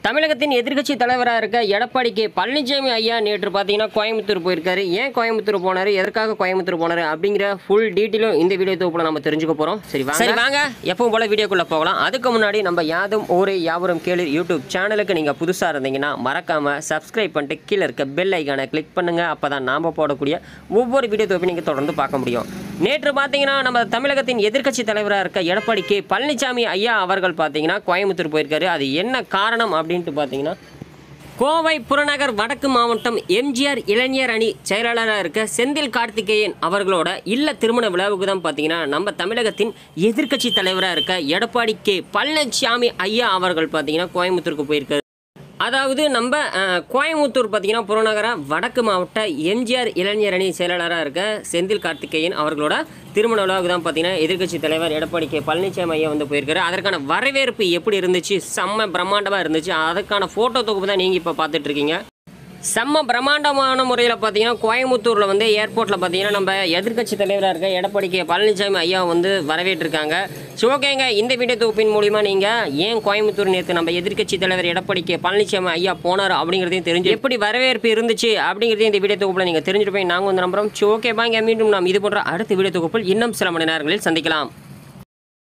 தமிழகத்தின் எதிர்க்கட்சி தலைவராக இருக்க எடப்பாடி கே பழனிசாமி ஐயா நேற்று பார்த்தீங்கன்னா கோயம்புத்தூர் போயிருக்காரு ஏன் கோயம்புத்தூர் போனார் எதற்காக கோயம்புத்தூர் போனார் அப்படிங்கிற ஃபுல் டீட்டெயிலும் இந்த வீடியோ தொகுப்பில் நம்ம தெரிஞ்சுக்க போகிறோம் சரி வாங்க சரி வாங்க எப்பவும் போல வீடியோக்குள்ளே போகலாம் அதுக்கு முன்னாடி நம்ம யாதும் ஊரே யாவரும் கேளு யூடியூப் சேனலுக்கு நீங்கள் புதுசாக இருந்தீங்கன்னா மறக்காமல் சப்ஸ்கிரைப் பண்ணிட்டு கீழே இருக்க பெல் ஐக்கானை கிளிக் பண்ணுங்கள் அப்போ தான் நாம் போடக்கூடிய ஒவ்வொரு வீடியோ தொகுப்பையும் நீங்கள் தொடர்ந்து பார்க்க முடியும் நேற்று பார்த்தீங்கன்னா நம்ம தமிழகத்தின் எதிர்க்கட்சி தலைவராக இருக்க எடப்பாடி கே பழனிசாமி ஐயா அவர்கள் பார்த்தீங்கன்னா கோயம்புத்தூர் போயிருக்காரு அது என்ன காரணம் அப்படின்ட்டு பார்த்தீங்கன்னா கோவை புறநகர் வடக்கு மாவட்டம் எம்ஜிஆர் இளைஞர் அணி செயலாளராக இருக்க செந்தில் கார்த்திகேயன் அவர்களோட இல்ல திருமண விழாவுக்கு தான் பார்த்தீங்கன்னா நம்ம தமிழகத்தின் எதிர்க்கட்சி தலைவராக இருக்க எடப்பாடி கே பழனிசாமி ஐயா அவர்கள் பார்த்தீங்கன்னா கோயம்புத்தூருக்கு போயிருக்காரு அதாவது நம்ம அஹ், கோயம்புத்தூர் பார்த்தீங்கன்னா புறநகர வடக்கு மாவட்ட எம்ஜிஆர் இளைஞர் அணி செயலாளராக இருக்க செந்தில் கார்த்திகேயன் அவர்களோட திருமண விழாவுக்கு தான் பார்த்தீங்கன்னா எதிர்க்கட்சி தலைவர் எடப்பாடி கே பழனிசாமி ஐயா வந்து போயிருக்காரு அதற்கான வரவேற்பு எப்படி இருந்துச்சு செம்ம பிரம்மாண்டமாக இருந்துச்சு அதற்கான ஃபோட்டோ தொகுப்பு தான் நீங்கள் இப்போ பார்த்துட்டு இருக்கீங்க செம்ம பிரம்மாண்டமான முறையில் பார்த்தீங்கன்னா கோயம்புத்தூரில் வந்து ஏர்போர்ட்டில் பார்த்தீங்கன்னா நம்ம எதிர்க்கட்சி தலைவராக இருக்க எடப்பாடி கே பழனிசாமி ஐயா வந்து வரவேற்றிருக்காங்க ஸோ ஓகேங்க இந்த வீடியோ தொகுப்பின் மூலிமா நீங்கள் ஏன் கோயம்புத்தூர் நேற்று நம்ம எதிர்க்கட்சி தலைவர் எடப்பாடி கே பழனிசாமி ஐயா போனார் அப்படிங்கிறதையும் தெரிஞ்சு எப்படி வரவேற்பு இருந்துச்சு அப்படிங்கிறதையும் இந்த வீடியோ தொகுப்பில் நீங்கள் தெரிஞ்சுட்டு போய் நாங்கள் வந்து நம்புறோம் ஸோ ஓகே பாங்க மீண்டும் நாம் இது போன்ற அடுத்த வீடியோ தொகுப்பில் இன்னும் சில மணி நேரங்களில் சந்திக்கலாம்